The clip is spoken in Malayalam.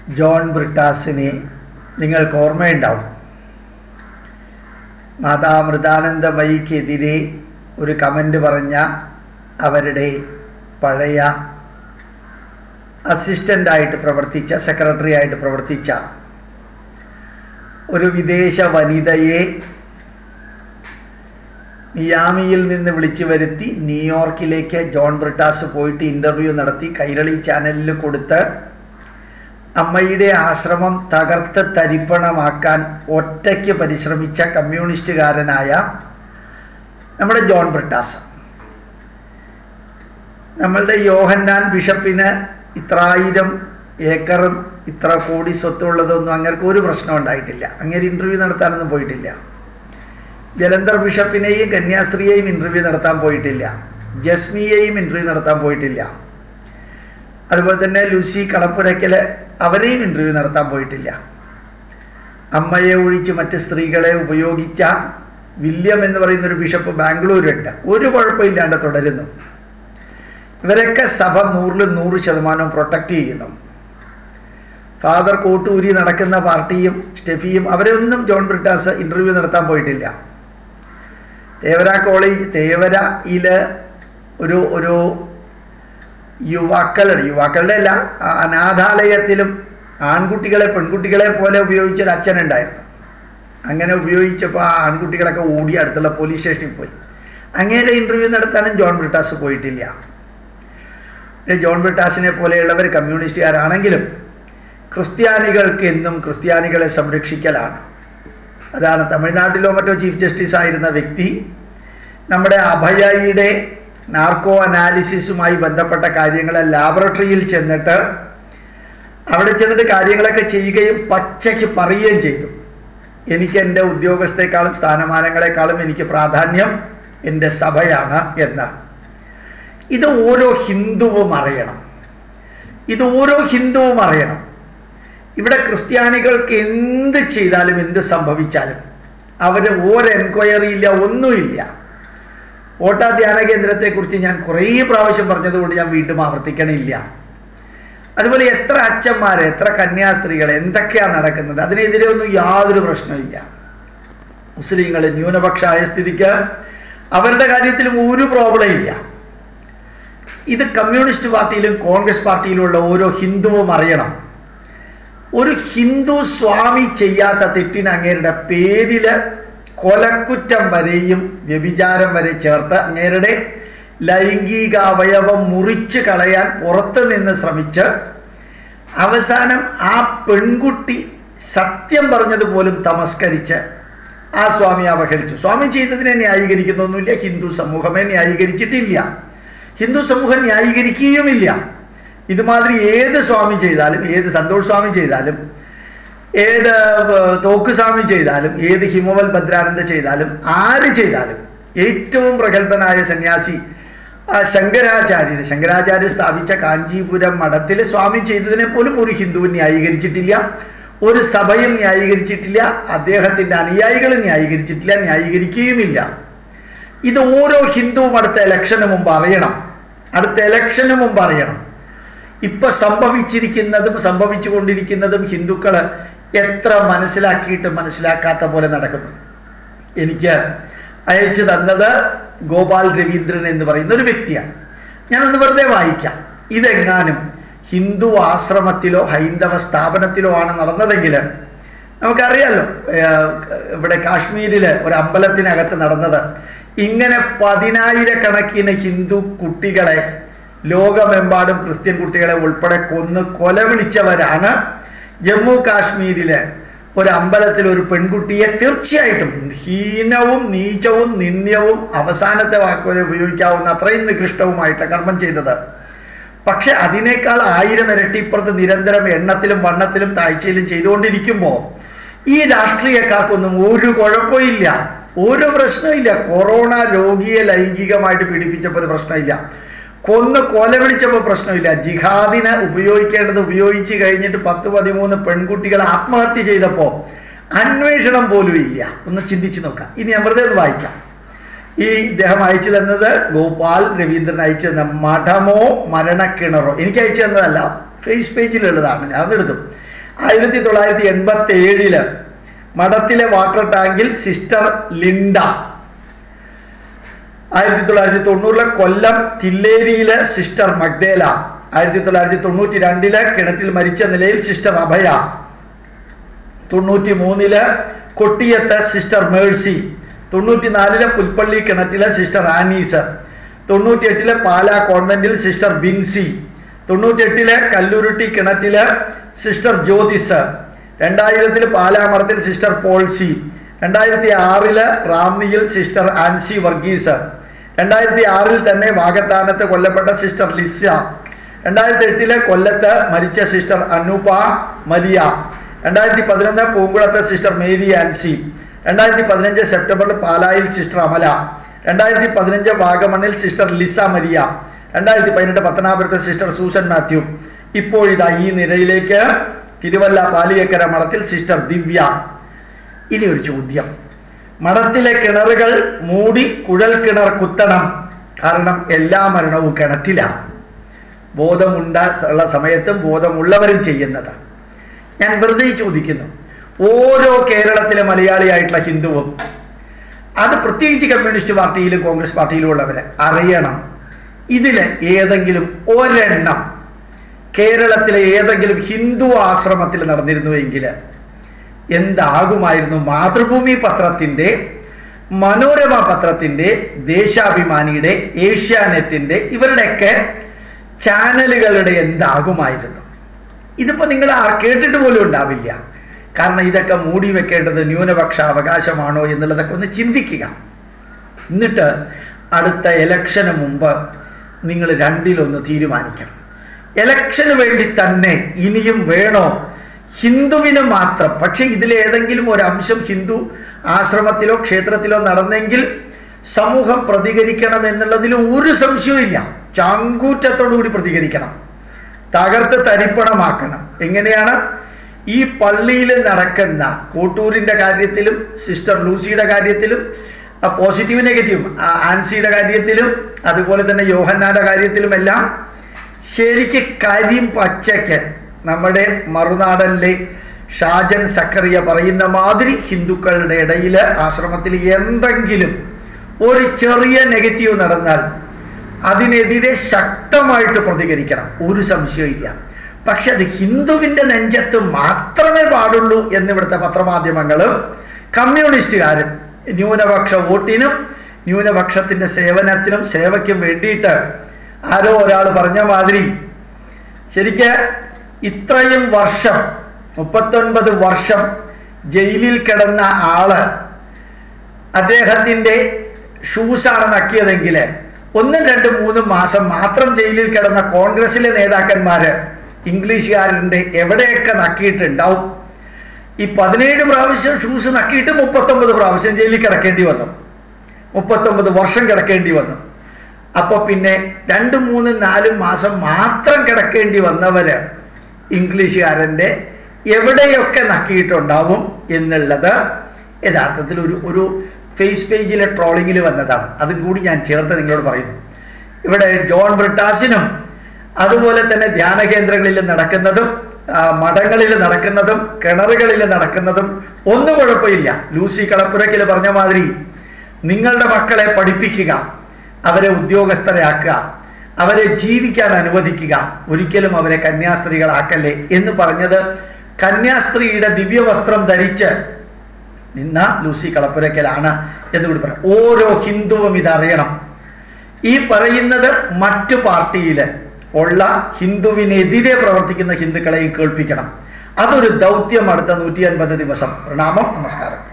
ജോൺ ബ്രിട്ടാസിനെ നിങ്ങൾക്ക് ഓർമ്മയുണ്ടാവും മാതാമൃതാനന്ദമയിക്കെതിരെ ഒരു കമൻ്റ് പറഞ്ഞ അവരുടെ പഴയ അസിസ്റ്റൻ്റായിട്ട് പ്രവർത്തിച്ച സെക്രട്ടറി ആയിട്ട് പ്രവർത്തിച്ച ഒരു വിദേശ വനിതയെ മിയാമിയിൽ നിന്ന് വിളിച്ചു വരുത്തി ന്യൂയോർക്കിലേക്ക് ജോൺ ബ്രിട്ടാസ് പോയിട്ട് ഇൻ്റർവ്യൂ നടത്തി കൈരളി ചാനലിൽ കൊടുത്ത് അമ്മയുടെ ആശ്രമം തകർത്ത് തരിപ്പണമാക്കാൻ ഒറ്റയ്ക്ക് പരിശ്രമിച്ച കമ്മ്യൂണിസ്റ്റുകാരനായ നമ്മുടെ ജോൺ ബ്രിട്ടാസ് നമ്മളുടെ യോഹന്നാൻ ബിഷപ്പിന് ഇത്രായിരം ഏക്കറും ഇത്ര കോടി സ്വത്തുള്ളതൊന്നും അങ്ങർക്ക് ഒരു പ്രശ്നം ഉണ്ടായിട്ടില്ല അങ്ങനെ ഇൻ്റർവ്യൂ നടത്താനൊന്നും പോയിട്ടില്ല ജലന്ധർ ബിഷപ്പിനെയും കന്യാസ്ത്രീയെയും ഇൻ്റർവ്യൂ നടത്താൻ പോയിട്ടില്ല ജസ്മിയെയും ഇൻ്റർവ്യൂ നടത്താൻ പോയിട്ടില്ല അതുപോലെ തന്നെ ലുസി കളപ്പുരയ്ക്കൽ അവരെയും ഇൻ്റർവ്യൂ നടത്താൻ പോയിട്ടില്ല അമ്മയെ ഒഴിച്ച് മറ്റ് സ്ത്രീകളെ ഉപയോഗിച്ച വില്യം എന്ന് പറയുന്ന ഒരു ബിഷപ്പ് ബാംഗ്ലൂരുണ്ട് ഒരു കുഴപ്പമില്ലാണ്ട് തുടരുന്നു ഇവരൊക്കെ സഭ നൂറിൽ നൂറ് ശതമാനം പ്രൊട്ടക്റ്റ് ചെയ്യുന്നു ഫാദർ കോട്ടൂരി നടക്കുന്ന പാർട്ടിയും സ്റ്റെഫിയും അവരെ ഒന്നും ജോൺ ബ്രിട്ടാസ് ഇൻ്റർവ്യൂ നടത്താൻ പോയിട്ടില്ല തേവര കോളേജ് തേവരയിൽ ഒരു ഒരു യുവാക്കളുടെ യുവാക്കളുടെ അല്ല അനാഥാലയത്തിലും ആൺകുട്ടികളെ പെൺകുട്ടികളെ പോലെ ഉപയോഗിച്ചൊരു അച്ഛനുണ്ടായിരുന്നു അങ്ങനെ ഉപയോഗിച്ചപ്പോൾ ആ ആൺകുട്ടികളൊക്കെ ഓടി അടുത്തുള്ള പോലീസ് സ്റ്റേഷനിൽ പോയി അങ്ങനെ ഇൻ്റർവ്യൂ നടത്താനും ജോൺ ബ്രിട്ടാസ് പോയിട്ടില്ല ജോൺ ബ്രിട്ടാസിനെ പോലെയുള്ളവർ കമ്മ്യൂണിസ്റ്റുകാരാണെങ്കിലും ക്രിസ്ത്യാനികൾക്ക് എന്നും ക്രിസ്ത്യാനികളെ സംരക്ഷിക്കലാണ് അതാണ് തമിഴ്നാട്ടിലോ മറ്റോ ചീഫ് ജസ്റ്റിസ് ആയിരുന്ന വ്യക്തി നമ്മുടെ അഭയയുടെ നാർക്കോ അനാലിസിസുമായി ബന്ധപ്പെട്ട കാര്യങ്ങളെ ലാബറട്ടറിയിൽ ചെന്നിട്ട് അവിടെ ചെന്നിട്ട് കാര്യങ്ങളൊക്കെ ചെയ്യുകയും പച്ചയ്ക്ക് പറയുകയും ചെയ്തു എനിക്ക് എൻ്റെ ഉദ്യോഗസ്ഥത്തെക്കാളും സ്ഥാനമാനങ്ങളെക്കാളും എനിക്ക് പ്രാധാന്യം എൻ്റെ സഭയാണ് എന്ന് ഇത് ഓരോ ഹിന്ദുവും അറിയണം ഇത് ഓരോ ഹിന്ദുവും അറിയണം ഇവിടെ ക്രിസ്ത്യാനികൾക്ക് എന്ത് ചെയ്താലും എന്ത് സംഭവിച്ചാലും അവർ ഒരു എൻക്വയറി ഇല്ല ഒന്നുമില്ല ഓട്ടാ ധ്യാന കേന്ദ്രത്തെക്കുറിച്ച് ഞാൻ കുറേ പ്രാവശ്യം പറഞ്ഞതുകൊണ്ട് ഞാൻ വീണ്ടും ആവർത്തിക്കണില്ല അതുപോലെ എത്ര അച്ഛന്മാർ എത്ര കന്യാസ്ത്രീകൾ എന്തൊക്കെയാണ് നടക്കുന്നത് അതിനെതിരെ ഒന്നും യാതൊരു പ്രശ്നമില്ല മുസ്ലിങ്ങൾ ന്യൂനപക്ഷമായ സ്ഥിതിക്ക് അവരുടെ കാര്യത്തിലും ഒരു പ്രോബ്ലം ഇല്ല ഇത് കമ്മ്യൂണിസ്റ്റ് പാർട്ടിയിലും കോൺഗ്രസ് പാർട്ടിയിലുള്ള ഓരോ ഹിന്ദുവും അറിയണം ഒരു ഹിന്ദു സ്വാമി ചെയ്യാത്ത തെറ്റിന് അങ്ങേരുടെ പേരിൽ കൊലക്കുറ്റം വരെയും വ്യഭിചാരം വരെ ചേർത്ത് അങ്ങേരുടെ ലൈംഗിക അവയവം മുറിച്ച് കളയാൻ പുറത്ത് നിന്ന് ശ്രമിച്ച് അവസാനം ആ പെൺകുട്ടി സത്യം പറഞ്ഞതുപോലും തമസ്കരിച്ച് ആ സ്വാമി അവഹരിച്ചു സ്വാമി ചെയ്തതിനെ ന്യായീകരിക്കുന്നൊന്നുമില്ല ഹിന്ദു സമൂഹമേ ന്യായീകരിച്ചിട്ടില്ല ഹിന്ദു സമൂഹം ന്യായീകരിക്കുകയുമില്ല ഇതുമാതിരി ഏത് സ്വാമി ചെയ്താലും ഏത് സന്തോഷ് സ്വാമി ചെയ്താലും ഏത് തോക്ക് സ്വാമി ചെയ്താലും ഏത് ഹിമവൽ ഭദ്രാനന്ദ ചെയ്താലും ആര് ചെയ്താലും ഏറ്റവും പ്രഗത്ഭനായ സന്യാസി ശങ്കരാചാര്യർ ശങ്കരാചാര്യ സ്ഥാപിച്ച കാഞ്ചീപുരം മഠത്തിൽ സ്വാമി ചെയ്തതിനെ പോലും ഒരു ഹിന്ദുവും ന്യായീകരിച്ചിട്ടില്ല ഒരു സഭയും ന്യായീകരിച്ചിട്ടില്ല അദ്ദേഹത്തിൻ്റെ അനുയായികളും ന്യായീകരിച്ചിട്ടില്ല ന്യായീകരിക്കുകയുമില്ല ഇത് ഓരോ ഹിന്ദുവും അടുത്ത ഇലക്ഷന് മുമ്പ് അറിയണം അടുത്ത ഇലക്ഷന് മുമ്പ് അറിയണം ഇപ്പൊ സംഭവിച്ചിരിക്കുന്നതും സംഭവിച്ചു കൊണ്ടിരിക്കുന്നതും ഹിന്ദുക്കൾ എത്ര മനസ്സിലാക്കിയിട്ട് മനസ്സിലാക്കാത്ത പോലെ നടക്കുന്നു എനിക്ക് അയച്ചു തന്നത് ഗോപാൽ രവീന്ദ്രൻ എന്ന് പറയുന്ന ഒരു വ്യക്തിയാണ് ഞാനൊന്ന് വെറുതെ വായിക്കാം ഇതെങ്ങാനും ഹിന്ദു ആശ്രമത്തിലോ ഹൈന്ദവ സ്ഥാപനത്തിലോ ആണ് നടന്നതെങ്കിൽ നമുക്കറിയാലോ ഇവിടെ കാശ്മീരിൽ ഒരു അമ്പലത്തിനകത്ത് നടന്നത് ഇങ്ങനെ പതിനായിരക്കണക്കിന് ഹിന്ദു കുട്ടികളെ ലോകമെമ്പാടും ക്രിസ്ത്യൻ കുട്ടികളെ ഉൾപ്പെടെ കൊന്ന് കൊല വിളിച്ചവരാണ് ജമ്മു കാശ്മീരിലെ ഒരു അമ്പലത്തിൽ ഒരു പെൺകുട്ടിയെ തീർച്ചയായിട്ടും ഹീനവും നീചവും നിന്ദ്യവും അവസാനത്തെ വാക്കുവരെ ഉപയോഗിക്കാവുന്ന അത്രയും നികൃഷ്ടവുമായിട്ട് കർമ്മം ചെയ്തത് പക്ഷെ അതിനേക്കാൾ ആയിരം ഇരട്ടിപ്പുറത്ത് നിരന്തരം എണ്ണത്തിലും വണ്ണത്തിലും താഴ്ചയിലും ചെയ്തുകൊണ്ടിരിക്കുമ്പോൾ ഈ രാഷ്ട്രീയക്കാർക്കൊന്നും ഒരു കുഴപ്പമില്ല ഒരു പ്രശ്നമില്ല കൊറോണ രോഗിയെ ലൈംഗികമായിട്ട് പീഡിപ്പിച്ചപ്പോൾ ഒരു പ്രശ്നമില്ല കൊന്ന് കൊല വിളിച്ചപ്പോൾ പ്രശ്നമില്ല ജിഹാദിന് ഉപയോഗിക്കേണ്ടത് ഉപയോഗിച്ച് കഴിഞ്ഞിട്ട് പത്ത് പതിമൂന്ന് പെൺകുട്ടികൾ ആത്മഹത്യ ചെയ്തപ്പോൾ അന്വേഷണം പോലും ഇല്ല ഒന്ന് ചിന്തിച്ച് നോക്കാം ഇനി ഞാൻ വെറുതെ ഒന്ന് വായിക്കാം ഈ ഇദ്ദേഹം അയച്ചു തന്നത് ഗോപാൽ രവീന്ദ്രൻ അയച്ചു തന്ന മഠമോ മരണക്കിണറോ എനിക്ക് അയച്ചു തന്നതല്ല ഫേസ് പേജിലുള്ളതാണ് ഞാൻ എടുത്തു ആയിരത്തി തൊള്ളായിരത്തി എൺപത്തി ഏഴില് മഠത്തിലെ വാട്ടർ ടാങ്കിൽ സിസ്റ്റർ ലിൻഡ ആയിരത്തി തൊള്ളായിരത്തി തൊണ്ണൂറിലെ കൊല്ലം തില്ലേരിയിലെ സിസ്റ്റർ മഗ്ദേല ആയിരത്തി തൊള്ളായിരത്തി തൊണ്ണൂറ്റി രണ്ടില് കിണറ്റിൽ മരിച്ച നിലയിൽ സിസ്റ്റർ അഭയ തൊണ്ണൂറ്റി മൂന്നില് കൊട്ടിയത്ത് സിസ്റ്റർ മേഴ്സി തൊണ്ണൂറ്റി നാലിലെ പുൽപ്പള്ളി കിണറ്റിലെ സിസ്റ്റർ ആനീസ് തൊണ്ണൂറ്റി എട്ടിലെ പാലാ കോൺവെന്റിൽ സിസ്റ്റർ ബിൻസി തൊണ്ണൂറ്റി എട്ടിലെ കല്ലുരുട്ടി കിണറ്റില് സിസ്റ്റർ ജ്യോതിസ് രണ്ടായിരത്തിൽ പാലാമറത്തിൽ സിസ്റ്റർ പോൾസി രണ്ടായിരത്തി ആറില് റാന്നിയിൽ സിസ്റ്റർ ആൻസി വർഗീസ് രണ്ടായിരത്തി ആറിൽ തന്നെ വാഗത്താനത്ത് കൊല്ലപ്പെട്ട സിസ്റ്റർ ലിസ രണ്ടായിരത്തി എട്ടിലെ കൊല്ലത്ത് മരിച്ച സിസ്റ്റർ അനൂപ മരിയ രണ്ടായിരത്തി പതിനൊന്ന് പൂങ്കുളത്ത് സിസ്റ്റർ മേരി ആൻസി രണ്ടായിരത്തി പതിനഞ്ച് സെപ്റ്റംബറിൽ പാലായിൽ സിസ്റ്റർ അമല രണ്ടായിരത്തി പതിനഞ്ച് വാഗമണ്ണിൽ സിസ്റ്റർ ലിസ മരിയ രണ്ടായിരത്തി പതിനെട്ട് പത്തനാപുരത്തെ സിസ്റ്റർ സൂസൻ മാത്യു ഇപ്പോഴിതാ ഈ നിരയിലേക്ക് തിരുവല്ല പാലിയക്കര മഠത്തിൽ സിസ്റ്റർ ദിവ്യ ഇനി ഒരു ചോദ്യം മഠത്തിലെ കിണറുകൾ മൂടി കുഴൽ കിണർ കുത്തണം കാരണം എല്ലാ മരണവും കിണറ്റിലാണ് ബോധമുണ്ട ഉള്ള സമയത്തും ബോധമുള്ളവരും ചെയ്യുന്നത് ഞാൻ വെറുതെ ചോദിക്കുന്നു ഓരോ കേരളത്തിലെ മലയാളിയായിട്ടുള്ള ഹിന്ദുവും അത് പ്രത്യേകിച്ച് കമ്മ്യൂണിസ്റ്റ് പാർട്ടിയിലും കോൺഗ്രസ് പാർട്ടിയിലും ഉള്ളവരെ അറിയണം ഇതിൽ ഏതെങ്കിലും ഒരെണ്ണം കേരളത്തിലെ ഏതെങ്കിലും ഹിന്ദു ആശ്രമത്തിൽ നടന്നിരുന്നുവെങ്കിൽ എന്താകുമായിരുന്നു മാതൃഭൂമി പത്രത്തിൻ്റെ മനോരമ പത്രത്തിൻ്റെ ദേശാഭിമാനിയുടെ ഏഷ്യാനെറ്റിൻ്റെ ഇവരുടെയൊക്കെ ചാനലുകളുടെ എന്താകുമായിരുന്നു ഇതിപ്പോൾ നിങ്ങൾ ആ കേട്ടിട്ട് പോലും ഉണ്ടാവില്ല കാരണം ഇതൊക്കെ മൂടി വെക്കേണ്ടത് ന്യൂനപക്ഷ അവകാശമാണോ എന്നുള്ളതൊക്കെ ഒന്ന് ചിന്തിക്കുക എന്നിട്ട് അടുത്ത ഇലക്ഷന് മുമ്പ് നിങ്ങൾ രണ്ടിലൊന്ന് തീരുമാനിക്കണം ഇലക്ഷന് വേണ്ടി തന്നെ ഇനിയും വേണോ ഹിന്ദുവിന് മാത്രം പക്ഷെ ഇതിലേതെങ്കിലും ഒരു അംശം ഹിന്ദു ആശ്രമത്തിലോ ക്ഷേത്രത്തിലോ നടന്നെങ്കിൽ സമൂഹം പ്രതികരിക്കണം എന്നുള്ളതിൽ ഒരു സംശയവും ഇല്ല ചാങ്കൂറ്റത്തോടു കൂടി പ്രതികരിക്കണം തകർത്ത് തരിപ്പണമാക്കണം എങ്ങനെയാണ് ഈ പള്ളിയിൽ നടക്കുന്ന കോട്ടൂരിൻ്റെ കാര്യത്തിലും സിസ്റ്റർ ലൂസിയുടെ കാര്യത്തിലും പോസിറ്റീവ് നെഗറ്റീവ് ആൻസിയുടെ കാര്യത്തിലും അതുപോലെ തന്നെ യോഹന്നാന്റെ കാര്യത്തിലുമെല്ലാം ശരിക്ക് കരിം പച്ചയ്ക്ക് നമ്മുടെ മറുനാടനിലെ ഷാജൻ സക്കറിയ പറയുന്ന മാതിരി ഹിന്ദുക്കളുടെ ഇടയിൽ ആശ്രമത്തിൽ എന്തെങ്കിലും ഒരു ചെറിയ നെഗറ്റീവ് നടന്നാൽ അതിനെതിരെ ശക്തമായിട്ട് പ്രതികരിക്കണം ഒരു സംശയമില്ല പക്ഷെ അത് ഹിന്ദുവിൻ്റെ നെഞ്ചത്ത് മാത്രമേ പാടുള്ളൂ എന്നിവിടുത്തെ പത്രമാധ്യമങ്ങളും കമ്മ്യൂണിസ്റ്റുകാരും ന്യൂനപക്ഷ വോട്ടിനും ന്യൂനപക്ഷത്തിൻ്റെ സേവനത്തിനും സേവയ്ക്കും വേണ്ടിയിട്ട് ആരോ ഒരാൾ പറഞ്ഞ മാതിരി ശരിക്ക് ഇത്രയും വർഷം മുപ്പത്തൊൻപത് വർഷം ജയിലിൽ കിടന്ന ആള് അദ്ദേഹത്തിൻ്റെ ഷൂസാണ് നക്കിയതെങ്കിൽ ഒന്നും രണ്ടും മൂന്നും മാസം മാത്രം ജയിലിൽ കിടന്ന കോൺഗ്രസിലെ നേതാക്കന്മാര് ഇംഗ്ലീഷുകാരൻ്റെ എവിടെയൊക്കെ നക്കിയിട്ടുണ്ടാവും ഈ പതിനേഴ് പ്രാവശ്യം ഷൂസ് നക്കിയിട്ട് മുപ്പത്തൊമ്പത് പ്രാവശ്യം ജയിലിൽ കിടക്കേണ്ടി വന്നു മുപ്പത്തൊമ്പത് വർഷം കിടക്കേണ്ടി വന്നു അപ്പോൾ പിന്നെ രണ്ടും മൂന്നും നാലും മാസം മാത്രം കിടക്കേണ്ടി വന്നവര് ഇംഗ്ലീഷുകാരൻ്റെ എവിടെയൊക്കെ നക്കിയിട്ടുണ്ടാവും എന്നുള്ളത് യഥാർത്ഥത്തിൽ ഒരു ഒരു ഫേസ് പേജിലെ ട്രോളിങ്ങിൽ വന്നതാണ് അതും കൂടി ഞാൻ ചേർത്ത് നിങ്ങളോട് പറയുന്നു ഇവിടെ ജോൺ ബ്രിട്ടാസിനും അതുപോലെ തന്നെ ധ്യാന കേന്ദ്രങ്ങളിൽ നടക്കുന്നതും മഠങ്ങളിൽ നടക്കുന്നതും കിണറുകളിൽ നടക്കുന്നതും ഒന്നും കുഴപ്പമില്ല ലൂസി കളപ്പുരക്കിൽ പറഞ്ഞ മാതിരി നിങ്ങളുടെ മക്കളെ പഠിപ്പിക്കുക അവരെ ഉദ്യോഗസ്ഥരാക്കുക അവരെ ജീവിക്കാൻ അനുവദിക്കുക ഒരിക്കലും അവരെ കന്യാസ്ത്രീകളാക്കല്ലേ എന്ന് പറഞ്ഞത് കന്യാസ്ത്രീയുടെ ദിവ്യവസ്ത്രം ധരിച്ച് നിന്ന ലൂസി കളപ്പുരക്കലാണ് എന്നുകൂടി പറയാം ഓരോ ഹിന്ദുവും ഇതറിയണം ഈ പറയുന്നത് മറ്റു പാർട്ടിയിൽ ഉള്ള ഹിന്ദുവിനെതിരെ പ്രവർത്തിക്കുന്ന ഹിന്ദുക്കളെയും കേൾപ്പിക്കണം അതൊരു ദൗത്യം അടുത്ത നൂറ്റി അൻപത് ദിവസം പ്രണാമം നമസ്കാരം